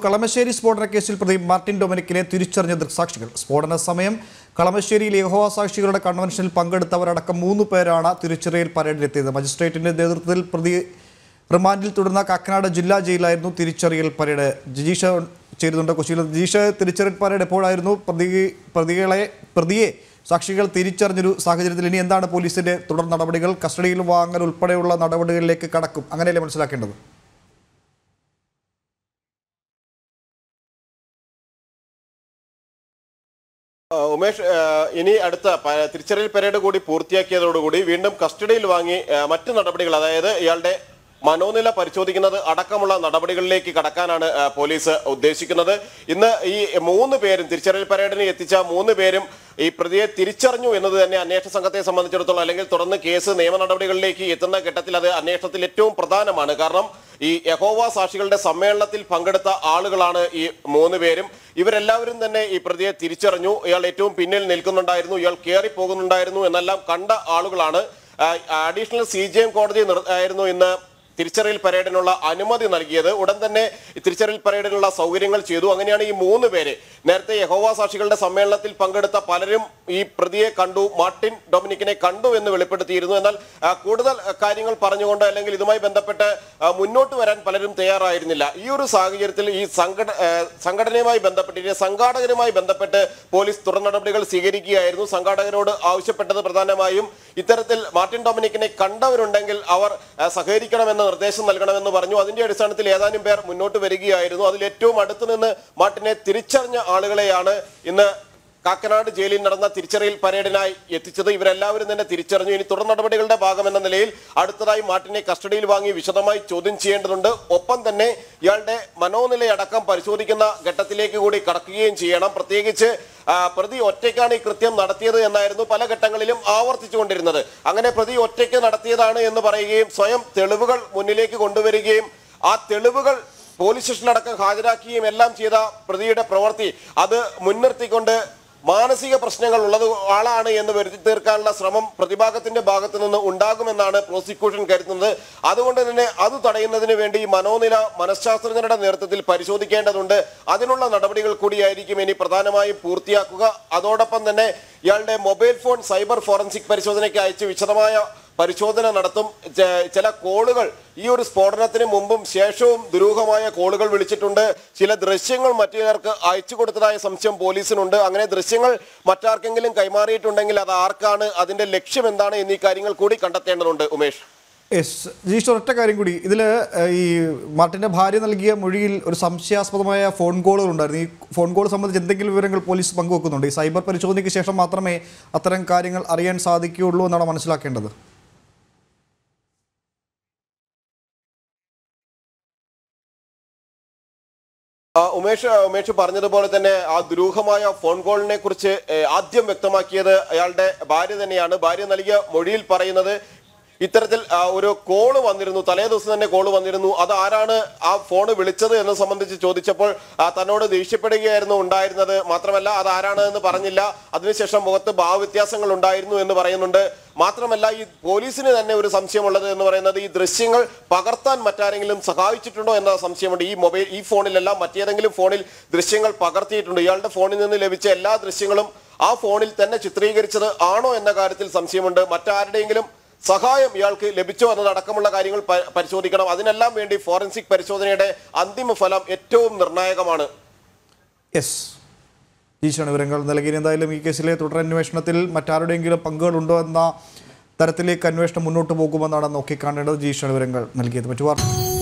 കളമശ്ശേരി സ്ഫോടന കേസിൽ പ്രതി മാർട്ടിൻ ഡൊമിനിക്കിനെ തിരിച്ചറിഞ്ഞ ദൃക്സാക്ഷികൾ സ്ഫോടന സമയം കളമശ്ശേരിയിൽ യഹോവ സാക്ഷികളുടെ കൺവെൻഷനിൽ പങ്കെടുത്തവരടക്കം മൂന്ന് പേരാണ് തിരിച്ചറിയൽ പരേഡിലെത്തിയത് മജിസ്ട്രേറ്റിന്റെ നേതൃത്വത്തിൽ പ്രതി റിമാൻഡിൽ തുടർന്ന കാക്കനാട് ജില്ലാ ജയിലായിരുന്നു തിരിച്ചറിയൽ പരേഡ് ജിജീഷ ചേരുന്നുണ്ട് കൊച്ചിയിൽ ജിജീഷ തിരിച്ചറിയൽ പരേഡ് എപ്പോഴായിരുന്നു പ്രതി പ്രതികളെ പ്രതിയെ സാക്ഷികൾ തിരിച്ചറിഞ്ഞൊരു സാഹചര്യത്തിൽ ഇനി എന്താണ് പോലീസിന്റെ തുടർ നടപടികൾ കസ്റ്റഡിയിൽ വാങ്ങൽ ഉൾപ്പെടെയുള്ള നടപടികളിലേക്ക് കടക്കും അങ്ങനെയല്ലേ മനസ്സിലാക്കേണ്ടത് ആ, ഉമേഷ് ആ, ഇനി അടുത്ത പ- തിരിച്ചറിയൽ പരേഡ് കൂടി പൂർത്തിയാക്കിയതോടുകൂടി വീണ്ടും കസ്റ്റഡിയിൽ വാങ്ങി ആ, മറ്റ് നടപടികൾ അതായത് ഇയാളുടെ മനോനില പരിശോധിക്കുന്നത് അടക്കമുള്ള നടപടികളിലേക്ക് കടക്കാനാണ് ആ, പോലീസ് ഉദ്ദേശിക്കുന്നത് ഇന്ന് ഈ മൂന്ന് പേരും തിരിച്ചറിയൽ പരേഡിന് എത്തിച്ച മൂന്ന് പേരും ഈ പ്രതിയെ തിരിച്ചറിഞ്ഞു എന്നത് തന്നെ അന്വേഷണ സംഘത്തെ സംബന്ധിച്ചിടത്തോളം അല്ലെങ്കിൽ തുടർന്ന് കേസ് നിയമ നടപടികളിലേക്ക് എത്തുന്ന ഘട്ടത്തിൽ അത് അന്വേഷണത്തിൽ ഏറ്റവും പ്രധാനമാണ് കാരണം ഈ യഹോവ സാക്ഷികളുടെ സമ്മേളനത്തിൽ പങ്കെടുത്ത ആളുകളാണ് ഈ മൂന്ന് പേരും ഇവരെല്ലാവരും തന്നെ ഈ പ്രതിയെ തിരിച്ചറിഞ്ഞു ഇയാൾ ഏറ്റവും പിന്നിൽ നിൽക്കുന്നുണ്ടായിരുന്നു ഇയാൾ കയറി പോകുന്നുണ്ടായിരുന്നു എന്നെല്ലാം കണ്ട ആളുകളാണ് അഡീഷണൽ സി ജി എം കോടതി നിർ- ആയിരുന്നു ഇന്ന് തിരിച്ചറിയൽ പരേഡിനുള്ള അനുമതി നൽകിയത് ഉടൻ തന്നെ ഈ തിരിച്ചറിയൽ പരേഡിനുള്ള സൗകര്യങ്ങൾ ചെയ്തു അങ്ങനെയാണ് ഈ മൂന്ന് പേര് നേരത്തെ യഹോവ സാക്ഷികളുടെ സമ്മേളനത്തിൽ പങ്കെടുത്ത പലരും ഈ പ്രതിയെ കണ്ടു മാർട്ടിൻ ഡൊമിനിക്കിനെ കണ്ടു എന്ന് വെളിപ്പെടുത്തിയിരുന്നു എന്നാൽ ആ, കൂടുതൽ ആ, കാര്യങ്ങൾ പറഞ്ഞുകൊണ്ട് അല്ലെങ്കിൽ ഇതുമായി ബന്ധപ്പെട്ട് ആ, മുന്നോട്ട് വരാൻ പലരും തയ്യാറായിരുന്നില്ല ഈ ഒരു സാഹചര്യത്തിൽ ഈ സംഘട ആ, സംഘടനയുമായി ബന്ധപ്പെട്ട് ഇതിന്റെ സംഘാടകരുമായി ബന്ധപ്പെട്ട് പോലീസ് തുടർ നടപടികൾ സ്വീകരിക്കുകയായിരുന്നു സംഘാടകരോട് ആവശ്യപ്പെട്ടത് പ്രധാനമായും ഇത്തരത്തിൽ മാർട്ടിൻ ഡൊമിനിക്കിനെ കണ്ടവരുണ്ടെങ്കിൽ അവർ ആ, സഹകരിക്കണമെന്ന നിർദ്ദേശം നൽകണമെന്ന് പറഞ്ഞു അതിന്റെ അടിസ്ഥാനത്തിൽ ഏതാനും പേർ മുന്നോട്ട് വരികയായിരുന്നു അതിൽ ഏറ്റവും അടുത്ത് നിന്ന് മാർട്ടിനെ തിരിച്ചറിഞ്ഞ ആളുകളെയാണ് ഇന്ന് കാക്കനാട് ജയിലിൽ നടന്ന തിരിച്ചറിയൽ പരേഡിനായി എത്തിച്ചത് ഇവരെല്ലാവരും തന്നെ തിരിച്ചറിഞ്ഞു ഇനി തുടർ നടപടികളുടെ ഭാഗമെന്ന നിലയിൽ അടുത്തതായി മാർട്ടിനെ കസ്റ്റഡിയിൽ വാങ്ങി വിശദമായി ചോദ്യം ചെയ്യേണ്ടതുണ്ട് ഒപ്പം തന്നെ ഇയാളുടെ മനോനിലയടക്കം പരിശോധിക്കുന്ന ഘട്ടത്തിലേക്ക് കൂടി കടക്കുകയും ചെയ്യണം പ്രത്യേകിച്ച് ആ, പ്രതി ഒറ്റയ്ക്കാണ് ഈ കൃത്യം നടത്തിയത് എന്നായിരുന്നു പല ഘട്ടങ്ങളിലും ആവർത്തിച്ചുകൊണ്ടിരുന്നത് അങ്ങനെ പ്രതി ഒറ്റയ്ക്ക് നടത്തിയതാണ് എന്ന് പറയുകയും സ്വയം തെളിവുകൾ മുന്നിലേക്ക് കൊണ്ടുവരികയും ആ തെളിവുകൾ പോലീസ് സ്റ്റേഷനിലടക്കം ഹാജരാക്കുകയും എല്ലാം ചെയ്ത പ്രതിയുടെ പ്രവൃത്തി അത് മുൻനിർത്തിക്കൊണ്ട് മാനസിക പ്രശ്നങ്ങൾ ഉള്ളത് ആളാണ് എന്ന് വരുത്തി തീർക്കാനുള്ള ശ്രമം പ്രതിഭാഗത്തിന്റെ ഭാഗത്തു നിന്ന് ഉണ്ടാകുമെന്നാണ് പ്രോസിക്യൂഷൻ കരുതുന്നത് അതുകൊണ്ട് തന്നെ അത് തടയുന്നതിന് വേണ്ടി ഈ മനോനില മനഃശാസ്ത്രജ്ഞരുടെ നേതൃത്വത്തിൽ പരിശോധിക്കേണ്ടതുണ്ട് അതിനുള്ള നടപടികൾ കൂടിയായിരിക്കും ഇനി പ്രധാനമായും പൂർത്തിയാക്കുക അതോടൊപ്പം തന്നെ ഇയാളുടെ മൊബൈൽ ഫോൺ സൈബർ ഫോറൻസിക് പരിശോധനയ്ക്ക് അയച്ച് വിശദമായ പരിശോധന നടത്തും ചെ- ചില കോളുകൾ ഈ ഒരു സ്ഫോടനത്തിന് മുമ്പും ശേഷവും ദുരൂഹമായ കോളുകൾ വിളിച്ചിട്ടുണ്ട് ചില ദൃശ്യങ്ങൾ മറ്റു ചിലർക്ക് അയച്ചു കൊടുത്തതായ സംശയം പോലീസിനുണ്ട് അങ്ങനെ ദൃശ്യങ്ങൾ മറ്റാർക്കെങ്കിലും കൈമാറിയിട്ടുണ്ടെങ്കിൽ അത് ആർക്കാണ് അതിന്റെ ലക്ഷ്യം എന്താണ് എന്നീ കാര്യങ്ങൾ കൂടി കണ്ടെത്തേണ്ടതുണ്ട് ഉമേഷ് യെസ് ജീഷ് ഒരൊറ്റ കാര്യം കൂടി ഇതിൽ ഈ മാർട്ടിൻ്റെ ഭാര്യ നൽകിയ മൊഴിയിൽ ഒരു സംശയാസ്പദമായ ഫോൺ കോളുകൾ ഉണ്ടായിരുന്നു ഈ ഫോൺ കോൾ സംബന്ധിച്ച് എന്തെങ്കിലും വിവരങ്ങൾ പോലീസ് പങ്കുവെക്കുന്നുണ്ട് ഈ സൈബർ പരിശോധനയ്ക്ക് ശേഷം മാത്രമേ അത്തരം കാര്യങ്ങൾ അറിയാൻ സാധിക്കുകയുള്ളൂ എന്നാണ് മനസ്സിലാക്കേണ്ടത് ആ, ഉമേഷ് ഉമേഷ് പറഞ്ഞതുപോലെ തന്നെ ആ ദുരൂഹമായ ഫോൺ കോളിനെ കുറിച്ച് ഏഹ്, ആദ്യം വ്യക്തമാക്കിയത് അയാളുടെ ഭാര്യ തന്നെയാണ് ഭാര്യ നൽകിയ മൊഴിയിൽ പറയുന്നത് ഇത്തരത്തിൽ ആ, ഒരു കോള് വന്നിരുന്നു തലേ ദിവസം തന്നെ കോള് വന്നിരുന്നു അത് ആരാണ് ആ ഫോൺ വിളിച്ചത് എന്ന് സംബന്ധിച്ച് ചോദിച്ചപ്പോൾ ആ, തന്നോട് ദേഷ്യപ്പെടുകയായിരുന്നു ഉണ്ടായിരുന്നത് മാത്രമല്ല അത് ആരാണ് എന്ന് പറഞ്ഞില്ല അതിനുശേഷം മുഖത്ത് ഭാവവ്യത്യാസങ്ങൾ ഉണ്ടായിരുന്നു എന്ന് പറയുന്നുണ്ട് മാത്രമല്ല ഈ പോലീസിന് തന്നെ ഒരു സംശയമുള്ളത് എന്ന് പറയുന്നത് ഈ ദൃശ്യങ്ങൾ പകർത്താൻ മറ്റാരെങ്കിലും സഹായിച്ചിട്ടുണ്ടോ എന്ന സംശയമുണ്ട് ഈ മൊബൈൽ ഈ ഫോണിലല്ല മറ്റേതെങ്കിലും ഫോണിൽ ദൃശ്യങ്ങൾ പകർത്തിയിട്ടുണ്ട് ഇയാളുടെ ഫോണിൽ നിന്ന് ലഭിച്ച എല്ലാ ദൃശ്യങ്ങളും ആ ഫോണിൽ തന്നെ ചിത്രീകരിച്ചത് ആണോ എന്ന കാര്യത്തിൽ സംശയമുണ്ട് മറ്റാരുടെയെങ്കിലും സഹായം ഇയാൾക്ക് ലഭിച്ചോ എന്നതടക്കമുള്ള കാര്യങ്ങൾ പ- പരിശോധിക്കണം അതിനെല്ലാം വേണ്ടി ഫോറൻസിക് പരിശോധനയുടെ അന്തിമ ഫലം ഏറ്റവും നിർണായകമാണ് യെസ് ജീഷാണ് വിവരങ്ങൾ നൽകിയത് എന്തായാലും ഈ കേസിലെ തുടരന്വേഷണത്തിൽ മറ്റാരുടെയെങ്കിലും പങ്കുകളുണ്ടോ എന്ന തരത്തിലേക്ക് അന്വേഷണം മുന്നോട്ട് പോകുമെന്നാണ് നോക്കിക്കാണേണ്ടത് ജീഷാണ് വിവരങ്ങൾ നൽകിയത് മറ്റു വാർത്ത